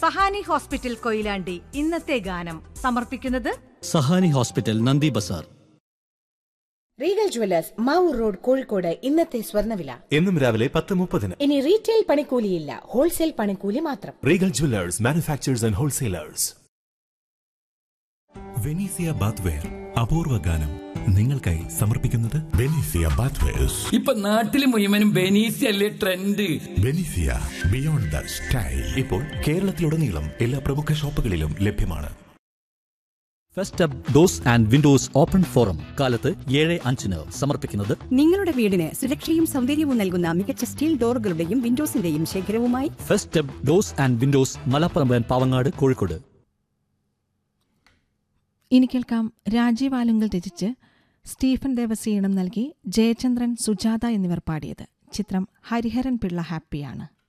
Sahani hospital Koyilandy ഇന്നത്തെ ഗാനം സമർപ്പിക്കുന്നത് സഹാനി ഹോസ്പിറ്റൽ നന്ദി ബസാർ Regal jewellers Mavoor road Kozhikode ഇന്നത്തെ സ്വർണ്ണവില എന്നും രാവിലെ പത്ത് മുപ്പതിന് ഇനി റീറ്റെയിൽ പണിക്കൂലിയില്ല ഹോൾസെയിൽ പണിക്കൂലി മാത്രം Regal jewellers manufacturers and wholesalers Venezia bathware അപൂർവ ഗാനം നിങ്ങൾക്കായി സമർപ്പിക്കുന്നത് ബെനീസിയ ബാത്വേഴ്സ് ഇപ്പൊ നാട്ടില് മുഴുവനും ബെനീസി അല്ലേ trend Venezia beyond the style ഇപ്പോൾ കേരളത്തിലുടനീളം എല്ലാ പ്രമുഖ ഷോപ്പുകളിലും ലഭ്യമാണ് first up doors and windows open forum കാലത്ത് ഏഴ് അഞ്ചിന് സമർപ്പിക്കുന്നത് നിങ്ങളുടെ വീടിന് സുരക്ഷയും സൗന്ദര്യവും നൽകുന്ന മികച്ച സ്റ്റീൽ ഡോറുകളുടെയും വിൻഡോസിന്റെയും ശേഖരവുമായി first up doors and windows Malappuram Pavangad Kozhikode ഇനി കേൾക്കാം രാജീവ് ആലുങ്കൽ രചിച്ച് സ്റ്റീഫൻ ദേവസീണം നൽകി ജയചന്ദ്രൻ സുജാത എന്നിവർ പാടിയത് ചിത്രം ഹരിഹരൻ പിള്ള ഹാപ്പിയാണ്